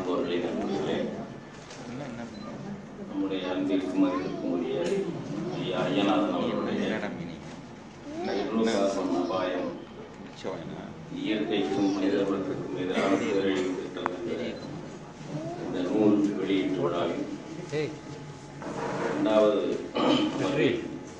நண்பர்களே நண்பர்களே நம்முடைய அன்பிற்கும் மதிப்பிற்கும் உரிய ஐயா ஐயநாதன் அவர்களுடைய கைரோசாசம் அபாயம் இயற்கைக்கும் மனிதர்களுக்கும் எதிரான பேரழிவு திட்டம் என்ற இந்த நூல் வெளியீட்டு விழாவில் ஏய் இரண்டாவது வெற்றி.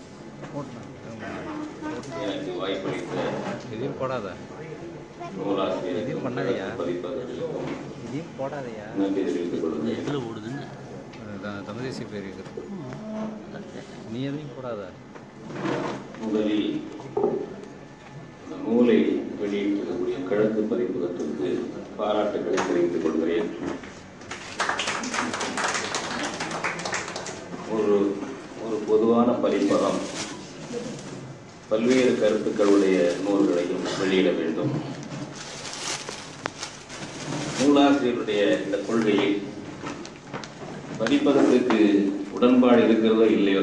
எனக்கு வாய்ப்பளித்த இதையும் போடாத நூலாசிரியர் எதையும் பண்ணலையா? பதிப்பதற்கும் இதையும் போடாதயா நன்றி தெரிவித்துக் கொள்கிறேன் எதில் ஓடுதுன்னு தமிழ்தேசிய பேர் இருக்குது நீ எதையும் போடாத முதலில் இந்த நூலை வெளியிட்டிருக்கக்கூடிய கிழக்கு பதிப்பகத்திற்கு பாராட்டுக்களை தெரிவித்துக் கொள்கிறேன் ஒரு ஒரு பொதுவான பதிப்பகம் பல்வேறு கருத்துக்களுடைய நூல்களையும் வெளியிட வேண்டும் நூலாசிரியருடைய இந்த கொள்கையில் பதிப்பகத்துக்கு உடன்பாடு இருக்கிறதோ இல்லையோ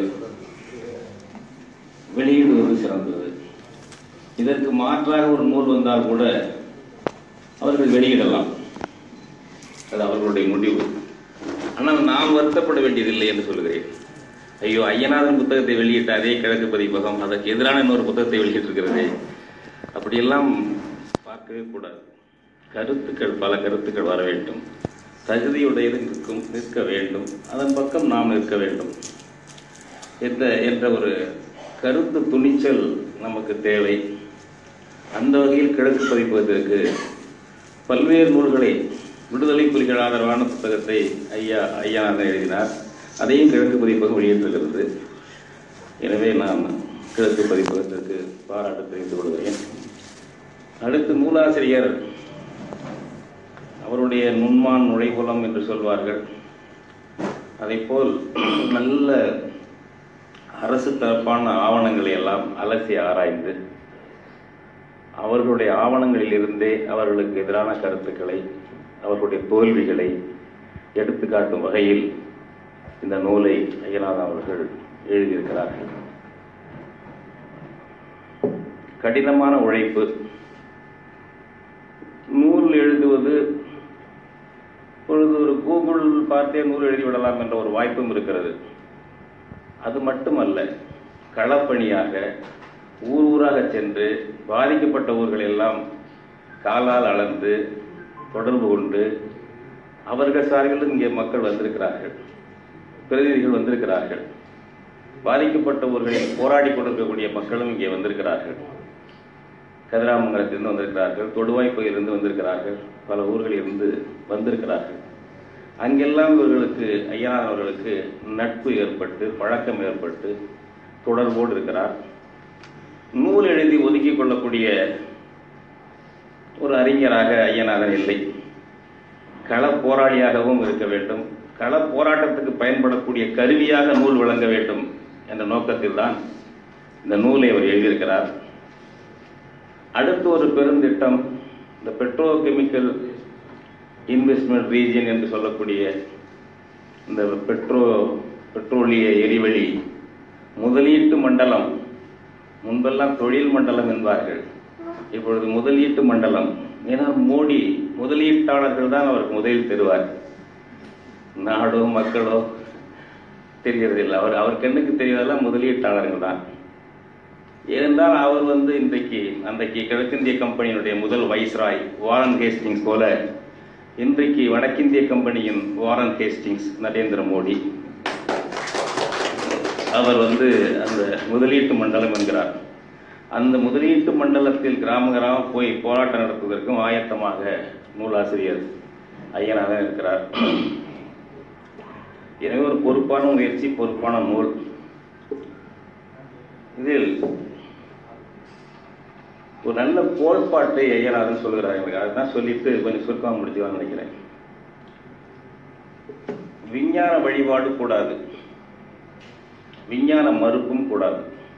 வெளியிடுவது சிறந்தது இதற்கு மாற்றாக ஒரு நூல் வந்தால் கூட அவர்கள் வெளியிடலாம் அது அவர்களுடைய முடிவு ஆனால் நாம் வருத்தப்பட வேண்டியதில்லை என்று சொல்கிறேன் ஐயோ ஐயநாதன் புத்தகத்தை வெளியிட்ட அதே கிழக்கு பதிப்பகம் அதற்கு எதிரான இன்னொரு புத்தகத்தை வெளியிட்டிருக்கிறதே அப்படியெல்லாம் பார்க்கவே கூடாது கருத்துக்கள் பல கருத்துக்கள் வர வேண்டும் தகுதியுடையது நிற்கும் நிற்க வேண்டும் அதன் பக்கம் நாம் நிற்க வேண்டும் என்ற என்ற ஒரு கருத்து துணிச்சல் நமக்கு தேவை அந்த வகையில் கிழக்கு பதிப்பதற்கு பல்வேறு நூல்களை விடுதலை புலிகள் ஆதரவான புத்தகத்தை ஐயா ஐயாநாதன் எழுதினார் அதையும் கிழக்கு பதிப்பகம் வெளியிட்டிருக்கிறது எனவே நான் கிழக்கு பதிப்பகத்திற்கு பாராட்டு தெரிவித்துக் கொள்கிறேன் அடுத்து நூலாசிரியர் அவருடைய நுண்மான் நுழைகுலம் என்று சொல்வார்கள் அதைப்போல் நல்ல அரசு தரப்பான ஆவணங்களை எல்லாம் அலசி ஆராய்ந்து அவர்களுடைய ஆவணங்களிலிருந்தே அவர்களுக்கு எதிரான கருத்துக்களை அவர்களுடைய தோல்விகளை எடுத்துக்காட்டும் வகையில் இந்த நூலை ஐயநாதன் அவர்கள் எழுதியிருக்கிறார்கள் கடினமான உழைப்பு நூல் எழுதுவது பொழுது ஒரு கூகுள் பார்த்தே நூல் எழுதிவிடலாம் என்ற ஒரு வாய்ப்பும் இருக்கிறது அது மட்டுமல்ல களப்பணியாக ஊர் ஊராக சென்று பாதிக்கப்பட்ட ஊர்கள் எல்லாம் காலால் அளந்து தொடர்பு கொண்டு அவர்கள் சார்பிலும் இங்கே மக்கள் வந்திருக்கிறார்கள் பிரதிநிதிகள் வந்திருக்கிறார்கள் பாதிக்கப்பட்ட ஊர்களில் போராடி கொண்டிருக்கக்கூடிய மக்களும் இங்கே வந்திருக்கிறார்கள் கதிராமங்கலத்திலிருந்து வந்திருக்கிறார்கள் தொடுவாய் பகுதியிலிருந்து வந்திருக்கிறார்கள் பல ஊர்களில் இருந்து வந்திருக்கிறார்கள் அங்கெல்லாம் இவர்களுக்கு ஐயனார் அவர்களுக்கு நட்பு ஏற்பட்டு பழக்கம் ஏற்பட்டு தொடர்போடு இருக்கிறார் நூல் எழுதி ஒதுக்கிக் கொள்ளக்கூடிய ஒரு அறிஞராக ஐயநாதன் இல்லை கள போராளியாகவும் இருக்க வேண்டும் கள போராட்டத்துக்கு பயன்படக்கூடிய கருவியாக நூல் வழங்க வேண்டும் என்ற நோக்கத்தில் தான் இந்த நூலை அவர் எழுதியிருக்கிறார் அடுத்து ஒரு பெருந்திட்டம் இந்த பெட்ரோ கெமிக்கல் இன்வெஸ்ட்மெண்ட் ரீஜியன் என்று சொல்லக்கூடிய இந்த பெட்ரோ பெட்ரோலிய எரிவளி முதலீட்டு மண்டலம் முன்பெல்லாம் தொழில் மண்டலம் என்பார்கள் இப்பொழுது முதலீட்டு மண்டலம் ஏன்னா மோடி முதலீட்டாளர்கள் தான் அவருக்கு முதலில் தருவார் நாடோ மக்களோ தெரியறதில்லை அவர் அவர் கண்ணுக்கு தெரியறதெல்லாம் முதலீட்டாளர்கள் தான் ஏனென்றால் அவர் வந்து இன்றைக்கு அன்றைக்கு கிழக்கிந்திய கம்பெனியினுடைய முதல் வைஸ்ராய் வாரன் ஹேஸ்டிங்ஸ் போல இன்றைக்கு வடக்கிந்திய கம்பெனியின் வாரன் ஹேஸ்டிங்ஸ் நரேந்திர மோடி அவர் வந்து அந்த முதலீட்டு மண்டலம் என்கிறார் அந்த முதலீட்டு மண்டலத்தில் கிராம கிராமம் போய் போராட்டம் நடத்துவதற்கும் ஆயத்தமாக நூலாசிரியர் ஐயனாக இருக்கிறார் எனவே ஒரு பொறுப்பான முயற்சி பொறுப்பான நூல் இதில் ஒரு நல்ல கோட்பாட்டை ஐயனாதன் சொல்கிறார் எனக்கு அதுதான் சொல்லிட்டு கொஞ்சம் சுருக்கமாக முடிச்சுவான்னு நினைக்கிறேன் விஞ்ஞான வழிபாடு கூடாது விஞ்ஞான மறுப்பும் கூடாது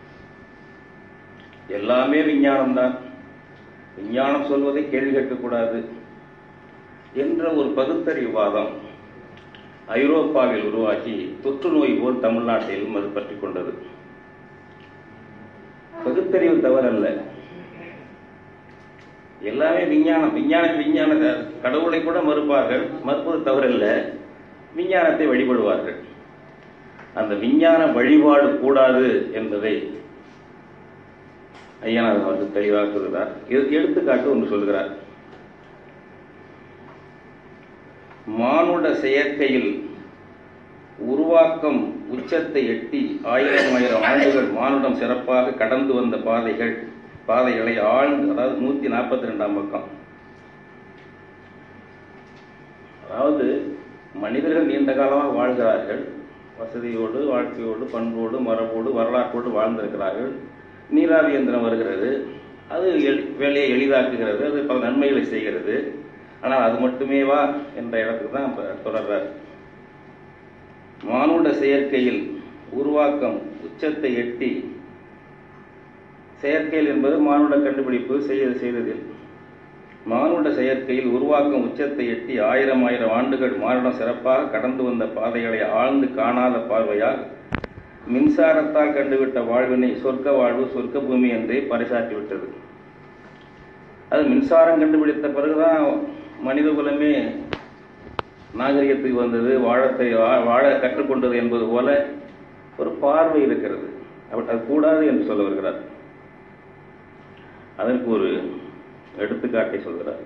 எல்லாமே விஞ்ஞானம் தான் விஞ்ஞானம் சொல்வதை கேள்வி கேட்கக்கூடாது என்ற ஒரு பகுத்தறிவாதம் ஐரோப்பாவில் உருவாகி தொற்று நோய் போல் தமிழ்நாட்டிலும் அது பற்றி கொண்டது பகுத்தறிவு தவறல்ல எல்லாமே விஞ்ஞானம் விஞ்ஞான விஞ்ஞான கடவுளை கூட மறுப்பார்கள் மறுப்பது தவறில்லை விஞ்ஞானத்தை வழிபடுவார்கள் அந்த விஞ்ஞான வழிபாடு கூடாது என்பதை ஐயனார் அவர்கள் தெளிவாக சொல்கிறார் இது எடுத்துக்காட்டு ஒன்று சொல்கிறார் மானுட செயற்கையில் உருவாக்கம் உச்சத்தை எட்டி ஆயிரம் ஆயிரம் ஆண்டுகள் மானுடம் சிறப்பாக கடந்து வந்த பாதைகள் பாதைகளை ஆழ்ந்து அதாவது நூத்தி நாற்பத்தி ரெண்டாம் பக்கம் அதாவது மனிதர்கள் நீண்ட காலமாக வாழ்கிறார்கள் வசதியோடு வாழ்க்கையோடு பண்போடு மரபோடு வரலாற்றோடு வாழ்ந்திருக்கிறார்கள் நீராவி இயந்திரம் வருகிறது அது எளி- வேலையை எளிதாக்குகிறது அது பல நன்மைகளை செய்கிறது ஆனால் அது மட்டுமேவா என்ற இடத்துக்கு தான் இப்ப தொடர்றார் மானுட செயற்கையில் உருவாக்கம் உச்சத்தை எட்டி செயற்கையில் என்பது மானுட கண்டுபிடிப்பு செய்ய செய்ததில் மானுட செயற்கையில் உருவாக்கம் உச்சத்தை எட்டி ஆயிரம் ஆயிரம் ஆண்டுகள் மானுடம் சிறப்பாக கடந்து வந்த பாதைகளை ஆழ்ந்து காணாத பார்வையால் மின்சாரத்தால் கண்டுவிட்ட வாழ்வினை சொர்க்க வாழ்வு சொர்க்க பூமி என்றே பறைசாற்றி விட்டது அது மின்சாரம் கண்டுபிடித்த பிறகுதான் மனித குலமே நாகரிகத்துக்கு வந்தது வாழத்தை வா- வாழ கற்றுக்கொண்டது என்பது போல ஒரு பார்வை இருக்கிறது அப்ப- அது கூடாது என்று சொல்ல வருகிறார் அதற்கு ஒரு எடுத்துக்காட்டை சொல்கிறார்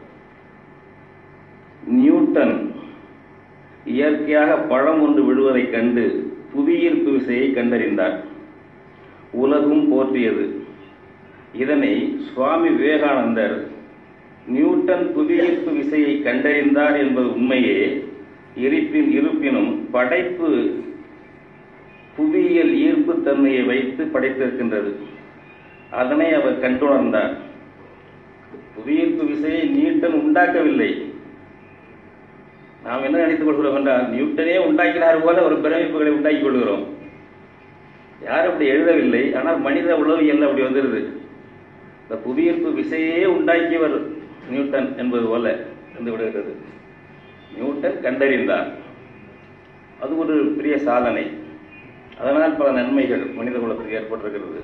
நியூட்டன் இயற்கையாக பழம் ஒன்று விழுவதைக் கண்டு புவியீர்ப்பு விசையை கண்டறிந்தார் உலகும் போற்றியது இதனை சுவாமி விவேகானந்தர் நியூட்டன் புவியீர்ப்பு விசையை கண்டறிந்தார் என்பது உண்மையே இருப்பின் இருப்பினும் படைப்பு புவியியல் ஈர்ப்பு தன்மையை வைத்து படைத்திருக்கின்றது அதனை அவர் கண்டுணர்ந்தார் புவியீர்ப்பு விசையை நியூட்டன் உண்டாக்கவில்லை நாம் என்ன நினைத்துக் கொள்கிறோம் என்றால் நியூட்டனே உண்டாக்கினார் போல ஒரு பிரமிப்புகளை உண்டாக்கிக் கொள்கிறோம் யாரும் அப்படி எழுதவில்லை ஆனால் மனித உளவியல் அப்படி வந்துருது இந்த புவியீர்ப்பு விசையே உண்டாக்கியவர் நியூட்டன் என்பது போல இருந்து விடுகிறது நியூட்டன் கண்டறிந்தார் அது ஒரு பெரிய சாதனை அதனால் பல நன்மைகள் மனித குலத்துக்கு ஏற்பட்டிருக்கிறது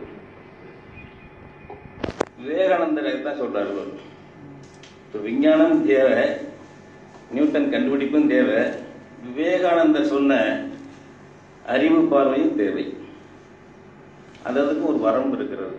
விவேகானந்தர் தான் சொல்றாரு அவர். இப்ப விஞ்ஞானம் தேவை நியூட்டன் கண்டுபிடிப்பும் தேவை விவேகானந்தர் சொன்ன அறிவு பார்வையும் தேவை அது அதுக்கு ஒரு வரம்பு இருக்கிறது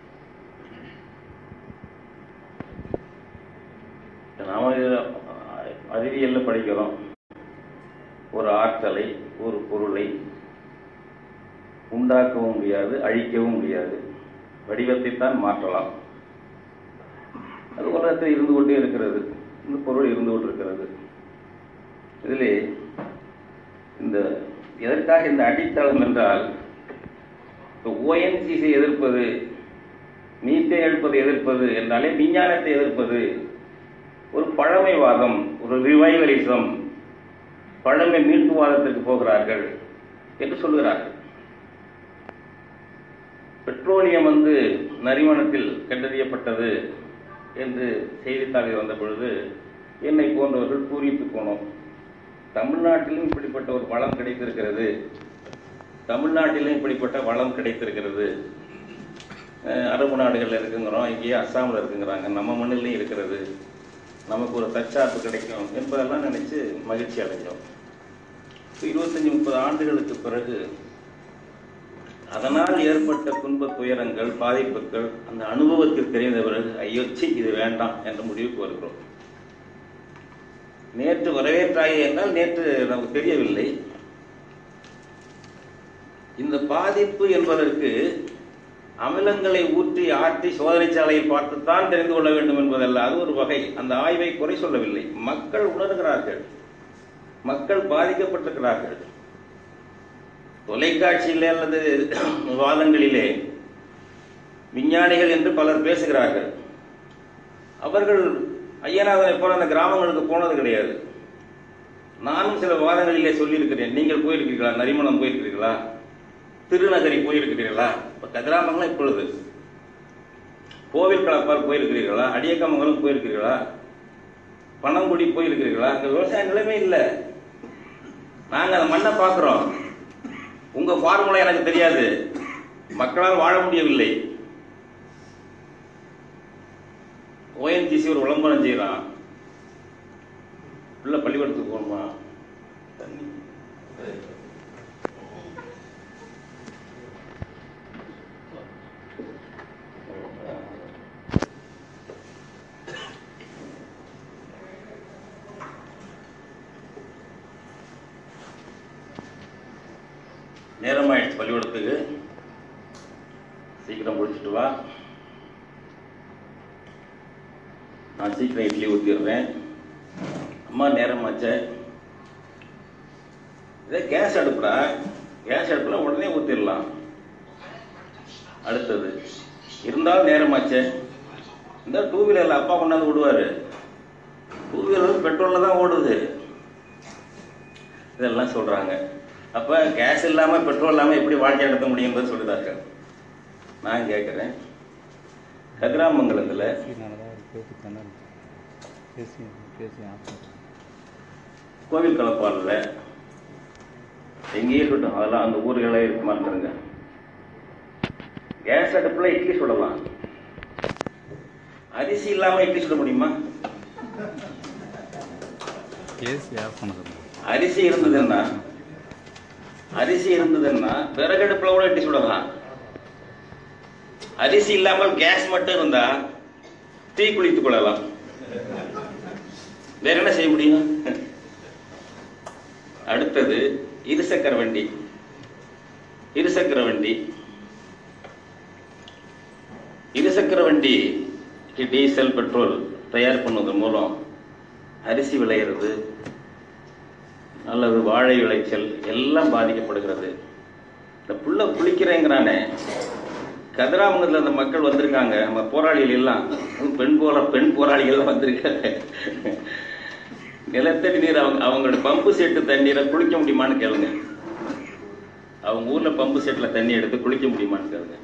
நாம அறிவியல்ல படிக்கிறோம் ஒரு ஆற்றலை ஒரு பொருளை உண்டாக்கவும் முடியாது அழிக்கவும் முடியாது வடிவத்தை தான் மாற்றலாம் அது உலகத்தில் இருந்து கொண்டே இருக்கிறது இந்த பொருள் இருந்து கொண்டிருக்கிறது இதிலே இந்த எதற்காக இந்த அடித்தளம் என்றால் ஓஎன்சிசி எதிர்ப்பது நீட்டை எழுப்பது எதிர்ப்பது என்றாலே விஞ்ஞானத்தை எதிர்ப்பது ஒரு பழமைவாதம் ஒரு ரிவைவலிசம் பழமை மீட்புவாதத்திற்கு போகிறார்கள் என்று சொல்கிறார்கள் பெட்ரோலியம் வந்து நரிமணத்தில் கண்டறியப்பட்டது என்று செய்தித்தாளில் வந்த பொழுது என்னை போன்றவர்கள் பூரித்து போனோம் தமிழ்நாட்டிலும் இப்படிப்பட்ட ஒரு வளம் கிடைத்திருக்கிறது தமிழ்நாட்டிலும் இப்படிப்பட்ட வளம் கிடைத்திருக்கிறது அஹ் அரபு நாடுகளில் இருக்குங்கிறோம் இங்கேயே அஸ்ஸாமில் இருக்குங்கிறாங்க நம்ம மண்ணிலையும் இருக்கிறது நமக்கு ஒரு தற்சார்பு கிடைக்கும் என்பதெல்லாம் நினைச்சு மகிழ்ச்சி அடைஞ்சோம் இப்ப இருபத்தஞ்சு முப்பது ஆண்டுகளுக்கு பிறகு அதனால் ஏற்பட்ட துன்பத் துயரங்கள் பாதிப்புகள் அந்த அனுபவத்தில் தெரிந்த பிறகு ஐயோ சி இது வேண்டாம் என்ற முடிவுக்கு வருகிறோம் நேற்று வரவேற்றாயே என்றால் நேற்று நமக்கு தெரியவில்லை இந்த பாதிப்பு என்பதற்கு அமிலங்களை ஊற்றி ஆற்றி சோதனை சாலையில் பார்த்துத்தான் தெரிந்து கொள்ள வேண்டும் என்பதல்ல அது ஒரு வகை அந்த ஆய்வை குறை சொல்லவில்லை மக்கள் உணர்கிறார்கள் மக்கள் பாதிக்கப்பட்டிருக்கிறார்கள் தொலைக்காட்சியிலே அல்லது விவாதங்களிலே விஞ்ஞானிகள் என்று பலர் பேசுகிறார்கள் அவர்கள் ஐயனாதனை போல அந்த கிராமங்களுக்கு போனது கிடையாது நானும் சில விவாதங்களிலே சொல்லியிருக்கிறேன் நீங்கள் போயிருக்கிறீர்களா நரிமணம் போயிருக்கிறீர்களா திருநகரி போயிருக்கிறீர்களா இப்ப கதிராமங்கலம் இப்பொழுது கோவில் கலப்பால் போயிருக்கிறீர்களா அடியக்கமங்கலம் போயிருக்கிறீர்களா பனங்குடி போயிருக்கிறீர்களா அங்க விவசாய நிலைமை இல்லை நாங்க அந்த மண்ணை பார்க்கிறோம் உங்க ஃபார்முலா எனக்கு தெரியாது மக்களால் வாழ முடியவில்லை ஓஎன்ஜிசி ஒரு விளம்பரம் செய்கிறான் உள்ள பள்ளிக்கூடத்துக்கு போகணுமா தண்ணி நேரமாயிடுச்சு பள்ளிக்கூடத்துக்கு சீக்கிரம் முடிச்சிட்டு வா நான் சீக்கிரம் இட்லி ஊற்றிடுறேன் அம்மா நேரமாச்சே இதே கேஸ் அடுப்புடா கேஸ் அடுப்புல உடனே ஊற்றிடலாம் அடுத்தது இருந்தாலும் நேரமாச்சே இந்த டூ வீலரில் அப்பா கொண்டாந்து விடுவார் டூ வீலர் பெட்ரோலில் தான் ஓடுது இதெல்லாம் சொல்கிறாங்க அப்போ கேஸ் இல்லாமல் பெட்ரோல் இல்லாமல் எப்படி வாழ்க்கை நடத்த முடியும்னு சொல்லுதார்கள் நான் கேட்குறேன் கதிராமங்கலத்தில் பேசி தானே பேசி பேசி கோவில் கலப்பாலில் எங்கேயே இருக்கட்டும் அதெல்லாம் அந்த ஊர்களே இருக்க மாட்டேங்க கேஸ் அடுப்பில் இட்லி சுடலாம் அரிசி இல்லாமல் இட்லி சுட முடியுமா ஏசி ஆஃப் பண்ண சொல்லுங்க அரிசி இருந்ததுன்னா அரிசி இருந்ததுன்னா விறகடுப்புல கூட இட்லி சுடலாம் அரிசி இல்லாமல் கேஸ் மட்டும் இருந்தா தீ குளித்துக் கொள்ளலாம் வேற என்ன செய்ய முடியும் அடுத்தது இருசக்கர வண்டி இருசக்கர வண்டி இருசக்கர வண்டி டீசல் பெட்ரோல் தயார் பண்ணுவதன் மூலம் அரிசி விளையிறது அல்லது வாழை விளைச்சல் எல்லாம் பாதிக்கப்படுகிறது இந்த புள்ள குளிக்கிறேங்கிறானே கதிராமங்கலத்தில் அந்த மக்கள் வந்திருக்காங்க நம்ம போராளிகள் எல்லாம் அதுவும் பெண் போரா பெண் போராளிகள் வந்திருக்காங்க நிலத்தடி நீர் அவங்க அவங்களோட பம்பு செட்டு தண்ணீரை குளிக்க முடியுமான்னு கேளுங்க அவங்க ஊர்ல பம்பு செட்ல தண்ணி எடுத்து குளிக்க முடியுமான்னு கேளுங்க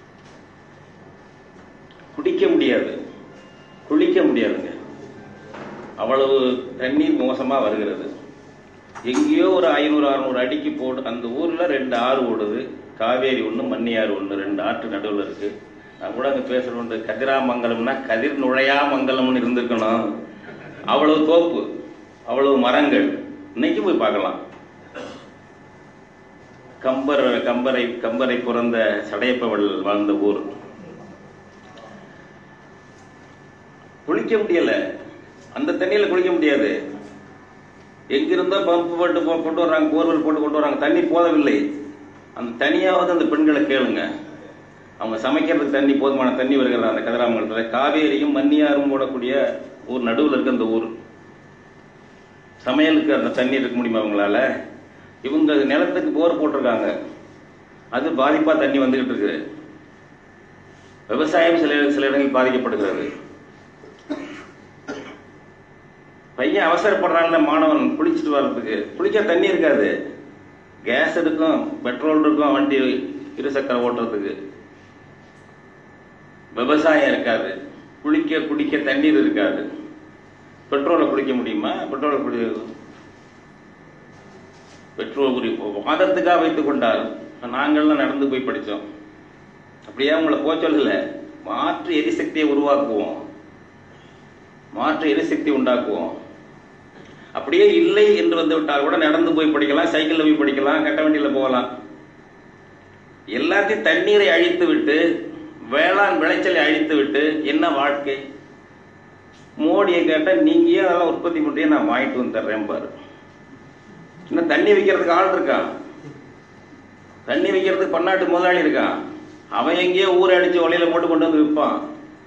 குடிக்க முடியாது குளிக்க முடியாதுங்க அவ்வளவு தண்ணீர் மோசமா வருகிறது எங்கேயோ ஒரு ஐநூறு அறுநூறு அடிக்கு போடு அந்த ஊர்ல ரெண்டு ஆறு ஓடுது காவேரி ஒன்று மன்னியாறு ஒன்று ரெண்டு ஆற்று நடுவில் இருக்கு நான் கூட அங்கே பேசுறோம் கதிராமங்கலம்னா கதிர் நுழையா மங்கலம்னு இருந்திருக்கணும் அவ்வளவு தோப்பு அவ்வளவு மரங்கள் இன்னைக்கு போய் பார்க்கலாம் கம்பர் கம்பரை கம்பரை பிறந்த சடையப்பவள் வாழ்ந்த ஊர் குளிக்க முடியல அந்த தண்ணியில குளிக்க முடியாது எங்கிருந்தோ பம்பு போட்டு போ- கொண்டு வர்றாங்க போர்வெல் போட்டு கொண்டு வர்றாங்க தண்ணி போதவில்லை அந்த தனியாவது அந்த பெண்களை கேளுங்க அவங்க சமைக்கிறதுக்கு தண்ணி போதுமான தண்ணி வருகிறது அந்த கதிராமங்கலத்தில் காவேரியும் மன்னியாரும் போடக்கூடிய ஊர் நடுவில் இருக்க அந்த ஊர் சமையலுக்கு அந்த தண்ணி இருக்க முடியுமா அவங்களால இவங்க நிலத்துக்கு போர் போட்டிருக்காங்க அது பாதிப்பா தண்ணி வந்துகிட்டு இருக்கு விவசாயம் சில சில இடங்களில் பாதிக்கப்படுகிறது பையன் அவசரப்படுறான்ல மாணவன் குளிச்சுட்டு வர்றதுக்கு குளிக்க தண்ணி இருக்காது கேஸ் இருக்கும் பெட்ரோல் இருக்கும் வண்டி இருசக்கர ஓட்டுறதுக்கு விவசாயம் இருக்காது குளிக்க குடிக்க தண்ணீர் இருக்காது பெட்ரோலை குளிக்க முடியுமா பெட்ரோலை குடி பெட்ரோல் குறி வாதத்துக்காக வைத்துக் கொண்டால் நாங்கள்லாம் நடந்து போய் படித்தோம் அப்படியே உங்களை போக சொல்லல மாற்று எரிசக்தியை உருவாக்குவோம் மாற்று எரிசக்தி உண்டாக்குவோம் அப்படியே இல்லை என்று வந்து விட்டால் கூட நடந்து போய் படிக்கலாம் சைக்கிள்ல போய் படிக்கலாம் கட்ட வண்டியில போகலாம் எல்லாத்தையும் தண்ணீரை அழித்து விட்டு வேளாண் விளைச்சலை அழித்து விட்டு என்ன வாழ்க்கை மோடியை கேட்டா நீங்க ஏன் அதெல்லாம் உற்பத்தி பண்றீங்க நான் வாங்கிட்டு வந்து தர்றேன் பாரு இன்னும் தண்ணி வைக்கிறதுக்கு ஆள் இருக்கான் தண்ணி வைக்கிறதுக்கு பன்னாட்டு முதலாளி இருக்கான் அவன் எங்கேயோ ஊரை அடிச்சு ஒலையில போட்டு கொண்டு வந்து விற்பான்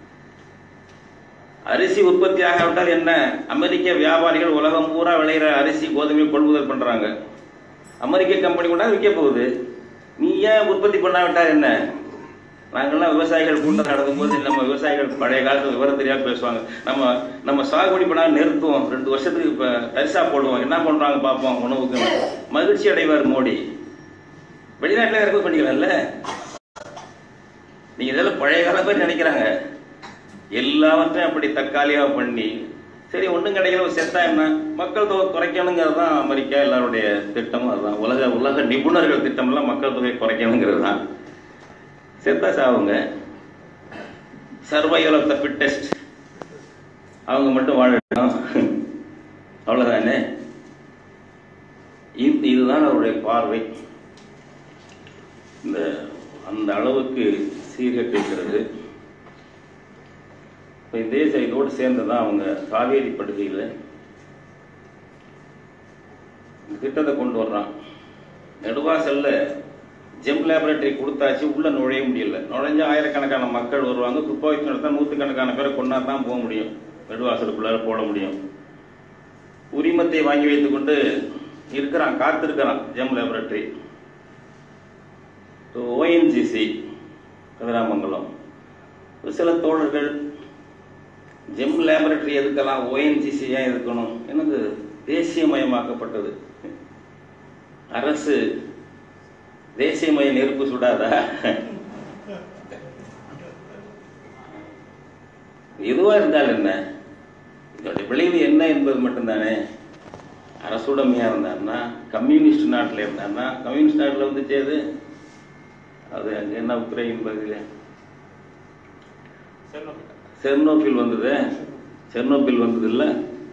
அரிசி உற்பத்தி ஆகாவிட்டால் என்ன அமெரிக்க வியாபாரிகள் உலகம் பூரா விளையிற அரிசி கோதுமை கொள்முதல் பண்றாங்க அமெரிக்க கம்பெனி கொண்டா விற்க போகுது நீ ஏன் உற்பத்தி பண்ணாவிட்டால் என்ன நாங்கெல்லாம் விவசாயிகள் கூட்டம் நடக்கும்போது நம்ம விவசாயிகள் பழைய காலத்துல விவரம் தெரியாம பேசுவாங்க நம்ம நம்ம சாகுபடி பண்ணா நிறுத்துவோம் ரெண்டு வருஷத்துக்கு இப்ப தரிசா போடுவோம் என்ன பண்றாங்க பார்ப்போம் உணவுக்கு மகிழ்ச்சி அடைவார் மோடி வெளிநாட்டுல இறக்குமதி பண்ணிக்கலாம்ல நீங்க இதெல்லாம் பழைய கால பேர் நினைக்கிறாங்க எல்லாவற்றையும் அப்படி தற்காலிகா பண்ணி சரி ஒண்ணும் கிடைக்கல செத்தா என்ன மக்கள் தொகை குறைக்கணுங்கிறது தான் அமெரிக்கா எல்லாருடைய திட்டமும் அதுதான் உலக உலக நிபுணர்கள் திட்டம்லாம் மக்கள் தொகை குறைக்கணுங்கிறது தான் செத்தா சாவுங்க சர்வைவல் ஆஃப் த ஃபிட்டஸ்ட் அவங்க மட்டும் வாழட்டும் அவ்வளவுதானே இது இதுதான் அவருடைய பார்வை இந்த அந்த அளவுக்கு சீர்கட்டிருக்கிறது இப்போ இதே இதோடு சேர்ந்து தான் அவங்க காவேரி படுகையில் இந்த திட்டத்தை கொண்டு வர்றான் நெடுவாசல்ல ஜெம் லேபரேட்டரி கொடுத்தாச்சு உள்ள நுழைய முடியல நுழைஞ்சு ஆயிரக்கணக்கான மக்கள் வருவாங்க துப்பாக்கி நடத்தா நூற்றுக்கணக்கான பேரை கொண்டா தான் போக முடியும் நெடுவாசலுக்குள்ளார போட முடியும் உரிமத்தை வாங்கி வைத்துக்கொண்டு இருக்கிறான் காத்திருக்கிறான் ஜெம் லேபரேட்டரி ஓஎன்ஜிசி கதிராமங்கலம் ஒரு சில தோழர்கள் ஜெம் லேபரேட்டரி எதுக்கெல்லாம் ஓஎன்ஜிசி ஏன் இருக்கணும் எனக்கு தேசியமயமாக்கப்பட்டது அரசு தேசியமய நெருப்பு சுடாதா எதுவா இருந்தால் என்ன இதோட விளைவு என்ன என்பது மட்டும்தானே அரசுடைமையா இருந்தாருன்னா கம்யூனிஸ்ட் நாட்டில் இருந்தாருன்னா கம்யூனிஸ்ட் நாட்டில் வந்துச்சு அது அது அங்க என்ன உக்ரைன் பகுதியில் செர்னோபில் வந்தது செர்னோபில் வந்தது இல்ல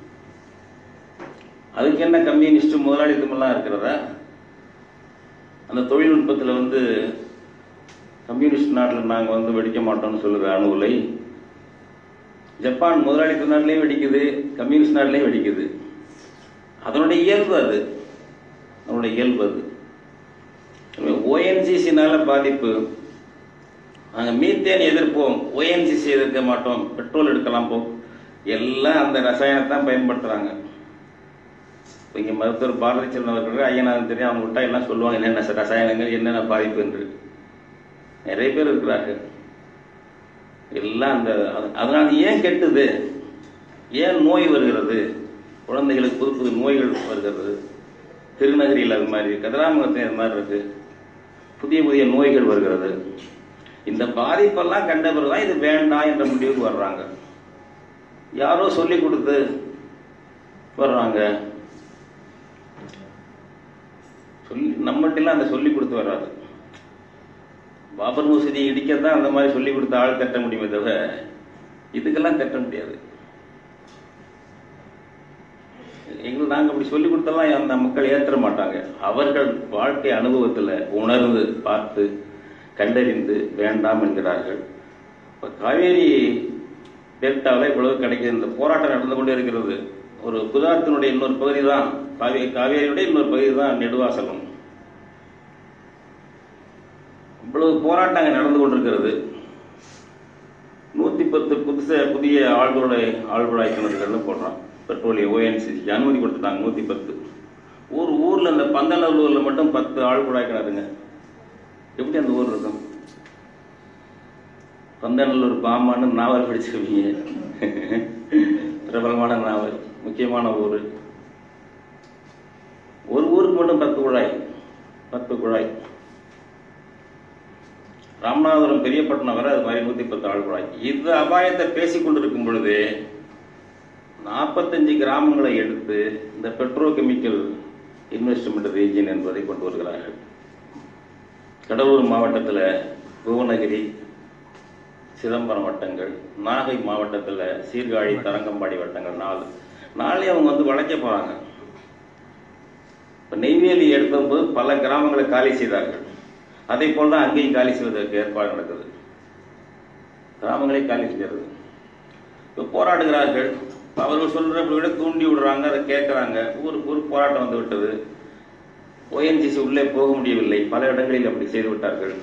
அதுக்கு என்ன கம்யூனிஸ்ட் முதலாளித்தமெல்லாம் இருக்கிறதா அந்த தொழில்நுட்பத்தில் வந்து கம்யூனிஸ்ட் நாட்டில் நாங்கள் வந்து வெடிக்க மாட்டோம்னு சொல்லுற அணு உலை ஜப்பான் முதலாளித்த நாட்டிலையும் வெடிக்குது கம்யூனிஸ்ட் நாட்டிலையும் வெடிக்குது அதனுடைய இயல்பு அது அதனுடைய இயல்பு அது ஓஎன்ஜிசினால பாதிப்பு நாங்கள் மீத்தேன் எதிர்ப்போம் ஓஎன்ஜிசி எதிர்க்க மாட்டோம் பெட்ரோல் எடுக்கலாம் போ எல்லாம் அந்த ரசாயனத்தான் பயன்படுத்துகிறாங்க இப்போ இங்கே மருத்துவர் பாரதி செல்வன் அவர்கள் ஐயனாரும் தெரியும் அவங்க விட்டா எல்லாம் சொல்லுவாங்க என்னென்ன ரசாயனங்கள் என்னென்ன பாதிப்பு என்று நிறைய பேர் இருக்கிறார்கள் எல்லாம் அந்த அது- அதனால ஏன் கெட்டுது ஏன் நோய் வருகிறது குழந்தைகளுக்கு புது புது நோய்கள் வருகிறது திருநகரியில் அது மாதிரி கதிராமங்கலத்தில் அது மாதிரி இருக்கு புதிய புதிய நோய்கள் வருகிறது இந்த பாதிப்பெல்லாம் கண்ட பிறகுதான் இது வேண்டாம் என்ற முடிவுக்கு வர்றாங்க யாரோ சொல்லி கொடுத்து வர்றாங்க சொல்லி நம்மகிட்டலாம் அந்த சொல்லி கொடுத்து வராது பாபர் மசூதி இடிக்கத்தான் அந்த மாதிரி சொல்லி கொடுத்த ஆள் கட்ட முடியுமே தவிர இதுக்கெல்லாம் கட்ட முடியாது எங்களுக்கு நாங்கள் அப்படி சொல்லி கொடுத்தெல்லாம் அந்த மக்கள் ஏற்ற மாட்டாங்க அவர்கள் வாழ்க்கை அனுபவத்தில் உணர்ந்து பார்த்து கண்டறிந்து வேண்டாம் என்கிறார்கள் இப்போ காவேரி டெல்டாவில் இவ்வளவு கிடைக்குது இந்த போராட்டம் நடந்து கொண்டே இருக்கிறது ஒரு குஜராத்தினுடைய இன்னொரு பகுதி தான் காவேரி காவேரியுடைய இன்னொரு பகுதி தான் நெடுவாசலம் இவ்வளவு போராட்டம் அங்கே நடந்து கொண்டிருக்கிறது நூற்றி பத்து புதுச புதிய ஆழ்குழாய் ஆழ்குழாய் கிணறுகள்னு போடுறான் பெட்ரோலிய ஓஎன்சிசி அனுமதி கொடுத்துட்டாங்க நூற்றி பத்து ஒரு ஊரில் இந்த பந்தநல்லூரில் மட்டும் பத்து ஆழ்குழாய் கிணறுங்க எப்படி அந்த ஊர் இருக்கும் பந்தநல்லூர் பாமான்னு நாவல் படிச்சிருப்பீங்க பிரபலமான நாவல் முக்கியமான ஊர் ஒரு ஊருக்கு மட்டும் பத்து குழாய் பத்து குழாய் ராமநாதபுரம் பெரியப்பட்டினம் வரை அது மாதிரி நூற்றி பத்து ஆள் குழாய் இந்த அபாயத்தை பேசிக் கொண்டிருக்கும் பொழுது நாற்பத்தஞ்சு கிராமங்களை எடுத்து இந்த பெட்ரோ கெமிக்கல் இன்வெஸ்ட்மெண்ட் ரீஜன் என்பதை கொண்டு வருகிறார்கள் கடலூர் மாவட்டத்தில் புவனகிரி சிதம்பரம் வட்டங்கள் நாகை மாவட்டத்தில் சீர்காழி தரங்கம்பாடி வட்டங்கள் நாலு நாளே அவங்க வந்து வளைக்க போகிறாங்க இப்போ நெய்வேலி எடுத்தபோது பல கிராமங்களை காலி செய்தார்கள் அதே போல் தான் அங்கேயும் காலி செய்வதற்கு ஏற்பாடு நடக்குது கிராமங்களை காலி செய்கிறது இப்போ போராடுகிறார்கள் அவர்கள் சொல்றதை விட தூண்டி விடுறாங்க அதை கேட்குறாங்க ஊருக்கு ஊர் போராட்டம் வந்து விட்டது ஓஎன்ஜிசி உள்ளே போக முடியவில்லை பல இடங்களில் அப்படி செய்து விட்டார்கள்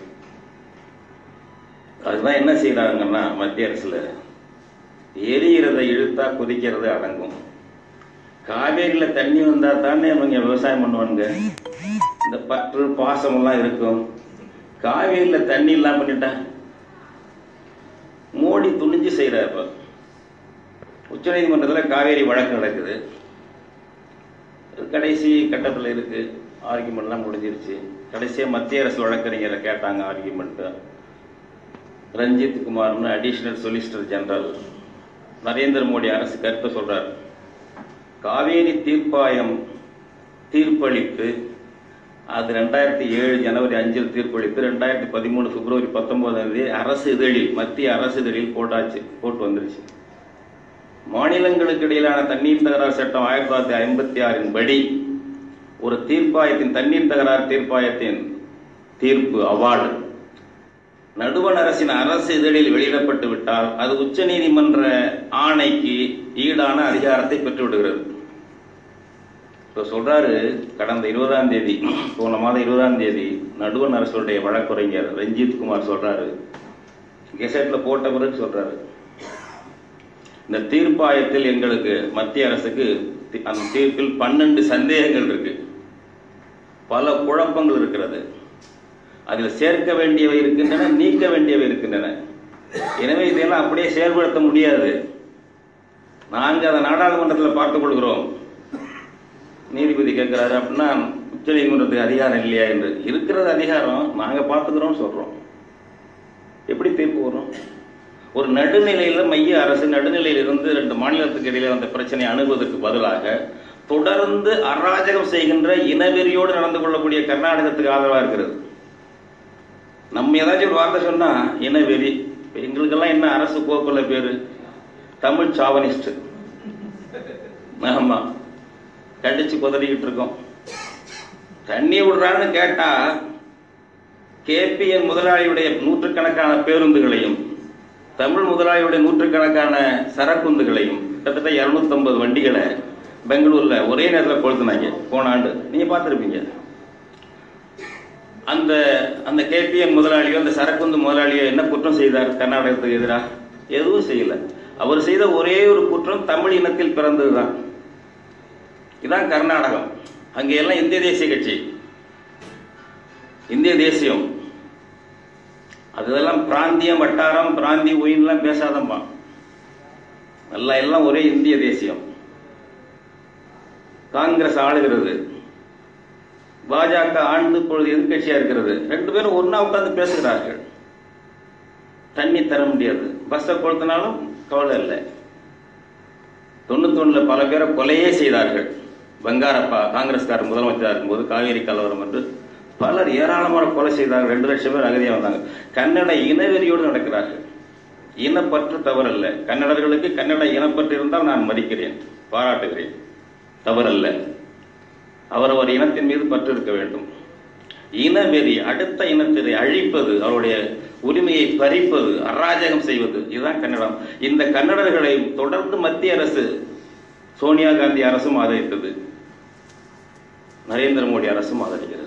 அதுதான் என்ன செய்யறாங்கன்னா மத்திய அரசுல எரிகிறதை இழுத்தா கொதிக்கிறது அடங்கும் காவேரியில தண்ணி வந்தா தானே அவங்க விவசாயம் பண்ணுவாங்க இந்த பற்று பாசம் எல்லாம் இருக்கும் காவேரியில தண்ணி இல்லாம பண்ணிட்டா மோடி துணிஞ்சு செய்யறாரு இப்ப உச்சநீதிமன்றத்தில் காவேரி வழக்கு நடக்குது இது கடைசி கட்டத்தில் இருக்கு ஆர்குமெண்ட்லாம் முடிஞ்சிருச்சு கடைசியாக மத்திய அரசு வழக்கறிஞரை கேட்டாங்க ஆர்குமெண்ட்டு ரஞ்சித் குமார்னு additional solicitor general Narendra Modi அரசு கருத்தை சொல்றார் காவேரி தீர்ப்பாயம் தீர்ப்பளித்து அது ரெண்டாயிரத்தி ஏழு ஜனவரி அஞ்சில் தீர்ப்பளித்து ரெண்டாயிரத்தி பதிமூணு பிப்ரவரி பத்தொன்பதாம் தேதி அரசு இதழில் மத்திய அரசு இதழில் போட்டாச்சு போட்டு வந்துருச்சு மாநிலங்களுக்கு இடையிலான தண்ணீர் தகராறு சட்டம் ஆயிரத்தி தொள்ளாயிரத்தி ஐம்பத்தி ஆறின் படி ஒரு தீர்ப்பாயத்தின் தண்ணீர் தகராறு தீர்ப்பாயத்தின் தீர்ப்பு அவார்டு நடுவண் அரசின் அரசு இதழில் வெளியிடப்பட்டு விட்டால் அது உச்சநீதிமன்ற ஆணைக்கு ஈடான அதிகாரத்தை பெற்றுவிடுகிறது இப்போ சொல்றாரு கடந்த இருபதாம் தேதி போன மாதம் இருபதாம் தேதி நடுவண் அரசுடைய வழக்குரைஞர் ரஞ்சித் குமார் சொல்றாரு கெசட்ல போட்ட பிறகு சொல்றாரு இந்த தீர்ப்பாயத்தில் எங்களுக்கு மத்திய அரசுக்கு தி- அந்த தீர்ப்பில் பன்னெண்டு சந்தேகங்கள் இருக்கு பல குழப்பங்கள் இருக்கிறது அதில் சேர்க்க வேண்டியவை இருக்கின்றன நீக்க வேண்டியவை இருக்கின்றன எனவே இதெல்லாம் அப்படியே செயல்படுத்த முடியாது நாங்கள் அதை நாடாளுமன்றத்தில் பார்த்துக் கொள்கிறோம் நீதிபதி கேட்கிறாரு அப்படின்னா உச்சநீதிமன்றத்துக்கு அதிகாரம் இல்லையா என்று இருக்கிறது அதிகாரம் நாங்கள் பார்த்துக்கிறோம் சொல்றோம் எப்படி தீர்ப்பு வரும் ஒரு நடுநிலையில மைய அரசு நடுநிலையில் இருந்து ரெண்டு மாநிலத்துக்கு இடையில அந்த பிரச்சனையை அணுகுவதற்கு பதிலாக தொடர்ந்து அராஜகம் செய்கின்ற இனவெறியோடு நடந்து கொள்ளக்கூடிய கர்நாடகத்துக்கு ஆதரவா இருக்கிறது நம்ம ஏதாச்சும் ஒரு வார்த்தை சொன்னா இனவெறி இப்ப எங்களுக்கெல்லாம் என்ன அரசு கோக்குள்ள பேரு தமிழ் சாவனிஸ்ட் ஆமா கடிச்சு குதறிக்கிட்டு இருக்கோம் தண்ணி விடுறான்னு கேட்டா கேபிஎன் முதலாளியுடைய நூற்றுக்கணக்கான பேருந்துகளையும் தமிழ் முதலாளியுடைய நூற்றுக்கணக்கான சரக்குந்துகளையும் கிட்டத்தட்ட 250 வண்டிகளை பெங்களூர்ல ஒரே நேரத்தில் கொளுத்துனாங்க போன ஆண்டு நீங்க பார்த்துருப்பீங்க அந்த அந்த கேபிஎன் முதலாளியோ அந்த சரக்குந்து முதலாளியோ என்ன குற்றம் செய்தார் கர்நாடகத்துக்கு எதிராக எதுவும் செய்யல அவர் செய்த ஒரே ஒரு குற்றம் தமிழ் இனத்தில் பிறந்ததுதான் இதான் கர்நாடகம் அங்கே எல்லாம் இந்திய தேசிய கட்சி இந்திய தேசியம் அதெல்லாம் பிராந்தியம் வட்டாரம் பிராந்திய ஒயின்லாம் பேசாதம்பா நல்லா எல்லாம் ஒரே இந்திய தேசியம் காங்கிரஸ் ஆளுகிறது பாஜக ஆண்டு பொழுது எதிர்கட்சியா இருக்கிறது ரெண்டு பேரும் ஒண்ணா உட்கார்ந்து பேசுகிறார்கள் தண்ணி தர முடியாது பஸ்ஸை கொளுத்தினாலும் கவலை இல்லை தொண்ணூத்தொன்னுல பல பேரை கொலையே செய்தார்கள் பங்காரப்பா காங்கிரஸ்காரர் முதலமைச்சராக இருக்கும்போது காவேரி கலவரம் என்று பலர் ஏராளமான கொலை செய்தார்கள் ரெண்டு லட்சம் பேர் அகதியாக வந்தாங்க கன்னட இனவெறியோடு நடக்கிறார்கள் இனப்பற்று தவறல்ல கன்னடர்களுக்கு கன்னட இனப்பற்று இருந்தால் நான் மதிக்கிறேன் பாராட்டுகிறேன் தவறல்ல அவரவர் இனத்தின் மீது பற்று இருக்க வேண்டும் இனவெறி அடுத்த இனத்தினை அழிப்பது அவருடைய உரிமையை பறிப்பது அராஜகம் செய்வது இதுதான் கன்னடம் இந்த கன்னடர்களை தொடர்ந்து மத்திய அரசு சோனியா காந்தி அரசும் ஆதரித்தது நரேந்திர மோடி அரசும் ஆதரிக்கிறது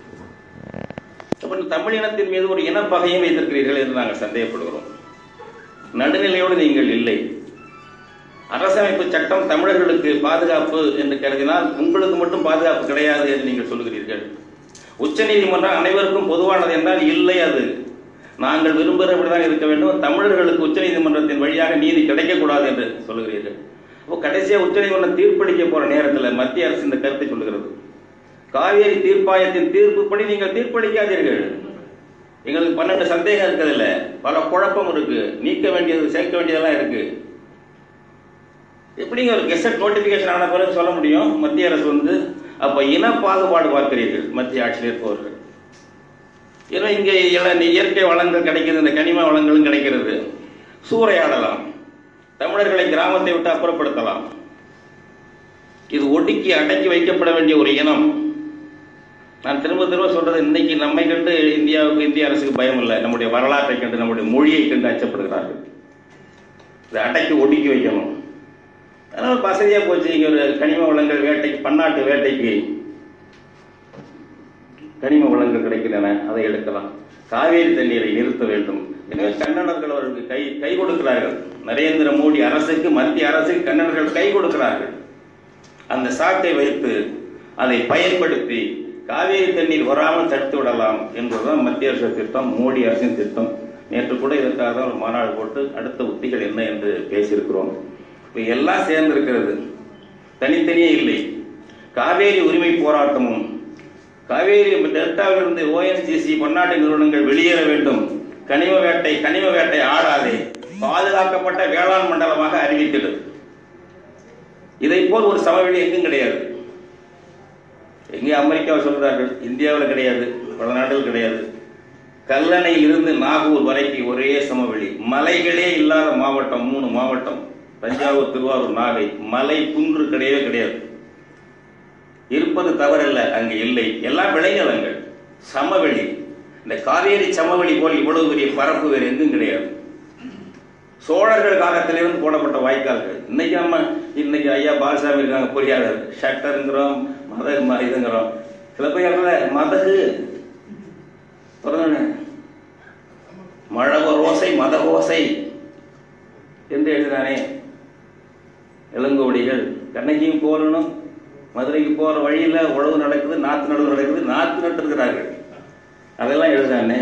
அப்ப தமிழ் இனத்தின் மீது ஒரு இனப்பகையும் வைத்திருக்கிறீர்கள் என்று நாங்கள் சந்தேகப்படுகிறோம் நடுநிலையோடு நீங்கள் இல்லை அரசமைப்பு சட்டம் தமிழர்களுக்கு பாதுகாப்பு என்று கருதினால் உங்களுக்கு மட்டும் பாதுகாப்பு கிடையாது என்று நீங்கள் சொல்லுகிறீர்கள் உச்சநீதிமன்றம் அனைவருக்கும் பொதுவானது என்றால் இல்லை அது நாங்கள் விரும்புகிறபடிதான் இருக்க வேண்டும் தமிழர்களுக்கு உச்சநீதிமன்றத்தின் வழியாக நீதி கிடைக்கக்கூடாது என்று சொல்லுகிறீர்கள் அப்போ கடைசியா உச்சநீதிமன்றம் தீர்ப்பளிக்க போற நேரத்தில் மத்திய அரசு இந்த கருத்தை சொல்லுகிறது காவேரி தீர்ப்பாயத்தின் தீர்ப்புப்படி நீங்கள் தீர்ப்பளிக்காதீர்கள் எங்களுக்கு பன்னெண்டு சந்தேகம் இருக்குதுல்ல பல குழப்பம் இருக்கு நீக்க வேண்டியது சேர்க்க வேண்டியதெல்லாம் இருக்கு எப்படிங்க ஒரு கெசட் நோட்டிபிகேஷன் ஆன பிறகு சொல்ல முடியும் மத்திய அரசு வந்து அப்ப இன பாகுபாடு பார்க்கிறீர்கள் மத்திய ஆட்சியில் இருப்பவர்கள் ஏன்னா இங்க இள- இயற்கை வளங்கள் கிடைக்கிறது இந்த கனிம வளங்களும் கிடைக்கிறது சூறையாடலாம் தமிழர்களை கிராமத்தை விட்டு அப்புறப்படுத்தலாம் இது ஒடுக்கி அடக்கி வைக்கப்பட வேண்டிய ஒரு இனம் நான் திரும்ப திரும்ப சொல்றது இன்னைக்கு நம்மை கண்டு இந்தியாவுக்கு இந்திய அரசுக்கு பயம் இல்லை நம்முடைய வரலாற்றை கண்டு நம்முடைய மொழியை கண்டு அச்சப்படுகிறார்கள் இதை அடக்கி ஒடுக்கி வைக்கணும் அதனால வசதியா போச்சு இங்க ஒரு கனிம வளங்கள் வேட்டைக்கு பன்னாட்டு வேட்டைக்கு கனிம வளங்கள் கிடைக்கின்றன அதை எடுக்கலாம் காவேரி தண்ணீரை நிறுத்த வேண்டும் எனவே கன்னடர்கள் அவர்களுக்கு கை கை கொடுக்கிறார்கள் நரேந்திர மோடி அரசுக்கு மத்திய அரசுக்கு கன்னடர்கள் கை கொடுக்கிறார்கள் அந்த சாட்டை வைத்து அதை பயன்படுத்தி காவேரி தண்ணீர் வராமல் தடுத்து விடலாம் என்பதுதான் மத்திய அரசு திட்டம் மோடி அரசின் திட்டம் நேற்று கூட இதற்காக தான் ஒரு மாநாடு போட்டு அடுத்த உத்திகள் என்ன என்று பேசியிருக்கிறோம் இப்ப எல்லாம் சேர்ந்து இருக்கிறது தனித்தனியே இல்லை காவேரி உரிமை போராட்டமும் காவேரி டெல்டாவிலிருந்து ஓஎன்ஜிசி பன்னாட்டு நிறுவனங்கள் வெளியேற வேண்டும் கனிம வேட்டை கனிம வேட்டை ஆடாதே பாதுகாக்கப்பட்ட வேளாண் மண்டலமாக அறிவித்தது இதை போல் ஒரு சமவெளி எங்கும் கிடையாது எங்கே அமெரிக்காவை சொல்கிறார்கள் இந்தியாவில் கிடையாது பல நாடுகள் கிடையாது கல்லணையில் இருந்து நாகூர் வரைக்கும் ஒரே சமவெளி மலைகளே இல்லாத மாவட்டம் மூணு மாவட்டம் தஞ்சாவூர் திருவாரூர் நாகை மலை குன்று கிடையவே கிடையாது இருப்பது தவறல்ல அங்கு இல்லை எல்லாம் விளைநிலங்கள் சமவெளி இந்த காவேரி சமவெளி போல் இவ்வளவு பெரிய பரப்பு வேறு எங்கும் கிடையாது சோழர்கள் காலத்திலிருந்து போடப்பட்ட வாய்க்கால்கள் இன்னைக்கு நம்ம இன்னைக்கு ஐயா பாலசாமி இருக்காங்க பொறியாளர் ஷட்டருங்கிறோம் மத ம- இதுங்கிறோம் சில பேர் மதகு பிறந்தோடனே மழவ ரோசை மத ரோசை என்று எழுதினானே இளங்கோடிகள் கண்ணகியும் போகணும் மதுரைக்கு போற வழியில உழவு நடக்குது நாத்து நடவு நடக்குது நாத்து நட்டுருக்கிறார்கள் அதெல்லாம் எழுதானே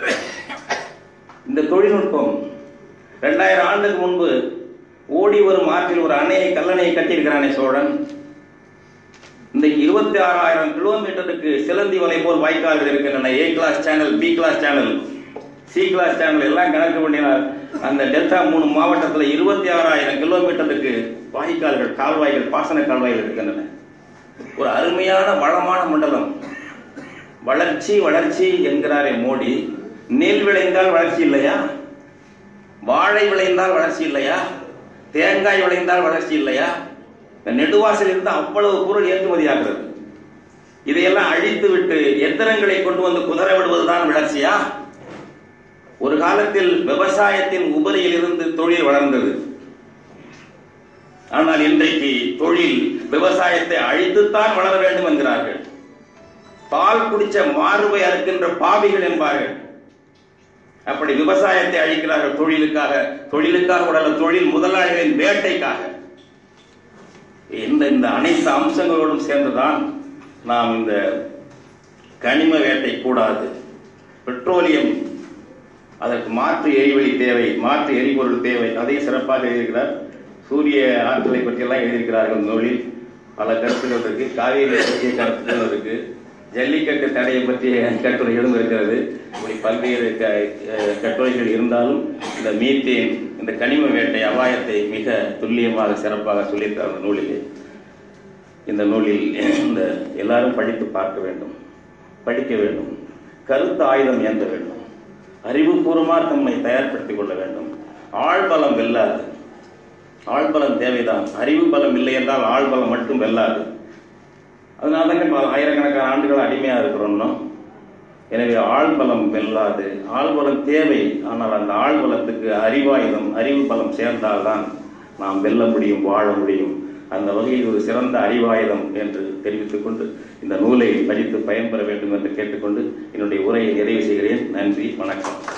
இந்த தொழில்நுட்பம் ரெண்டாயிரம் ஆண்டுக்கு முன்பு ஓடி வரும் ஆற்றில் ஒரு அணையை கல்லணையை கட்டியிருக்கிறானே சோழன் இன்றைக்கு இருபத்தி ஆறாயிரம் கிலோமீட்டருக்கு சிலந்தி வலை போல் வாய்க்கால்கள் இருக்கின்றன A class channel B class channel C class channel எல்லாம் கணக்கு பண்ணினார் அந்த டெல்டா மூணு மாவட்டத்தில் இருபத்தி ஆறாயிரம் கிலோமீட்டருக்கு வாய்க்கால்கள் கால்வாய்கள் பாசன கால்வாய்கள் இருக்கின்றன ஒரு அருமையான வளமான மண்டலம் வளர்ச்சி வளர்ச்சி என்கிறாரே மோடி நெல் விளைந்தால் வளர்ச்சி இல்லையா வாழை விளைந்தால் வளர்ச்சி இல்லையா தேங்காய் விளைந்தால் வளர்ச்சி இல்லையா இந்த நெடுவாசல் இருந்து அவ்வளவு பொருள் ஏற்றுமதி ஆகிறது இதையெல்லாம் அழித்து விட்டு எந்திரங்களை கொண்டு வந்து குதிரை விடுவதுதான் வளர்ச்சியா ஒரு காலத்தில் விவசாயத்தின் உபரியில் இருந்து தொழில் வளர்ந்தது ஆனால் இன்றைக்கு தொழில் விவசாயத்தை அழித்துத்தான் வளர வேண்டும் என்கிறார்கள் பால் குடிச்ச மாறுவை அறுக்கின்ற பாவிகள் என்பார்கள் அப்படி விவசாயத்தை அழிக்கிறார்கள் தொழிலுக்காக தொழிலுக்காக உடல தொழில் முதலாளிகளின் வேட்டைக்காக இந்த இந்த அனைத்து அம்சங்களோடும் சேர்ந்துதான் நாம் இந்த கனிம வேட்டை கூடாது பெட்ரோலியம் அதற்கு மாற்று எரிவளி தேவை மாற்று எரிபொருள் தேவை அதையும் சிறப்பாக எழுதியிருக்கிறார் சூரிய ஆற்றலை பற்றியெல்லாம் எழுதியிருக்கிறார்கள் நூலில் பல கருத்துக்கள் இருக்கு காவேரி பற்றிய கருத்துக்கள் இருக்கு ஜல்லிக்கட்டு தடையை பற்றிய கட்டுரைகளும் இருக்கிறது இப்படி பல்வேறு க- அஹ் கட்டுரைகள் இருந்தாலும் இந்த மீத்தேன் இந்த கனிம வேட்டை அபாயத்தை மிக துல்லியமாக சிறப்பாக சொல்லியிருக்கிறார் அந்த நூலிலே இந்த நூலில் இந்த எல்லாரும் படித்து பார்க்க வேண்டும் படிக்க வேண்டும் கருத்து ஆயுதம் ஏந்த வேண்டும் அறிவுபூர்வமாக தம்மை தயார்படுத்திக் கொள்ள வேண்டும் ஆழ்பலம் வெல்லாது ஆழ்பலம் தேவைதான் அறிவு பலம் இல்லை என்றால் ஆழ்பலம் மட்டும் வெல்லாது அதனால தாங்க இப்ப ஆயிரக்கணக்கான ஆண்டுகள் அடிமையா இருக்கிறோம்னோ எனவே ஆழ்பலம் வெல்லாது ஆழ்பலம் தேவை ஆனால் அந்த ஆழ்பலத்துக்கு அறிவாயுதம் அறிவு பலம் சேர்ந்தால்தான் நாம் வெல்ல முடியும் வாழ முடியும் அந்த வகையில் ஒரு சிறந்த அறிவாயுதம் என்று தெரிவித்துக் கொண்டு இந்த நூலை படித்து பயன்பெற வேண்டும் என்று கேட்டுக்கொண்டு என்னுடைய உரையை நிறைவு செய்கிறேன் நன்றி வணக்கம்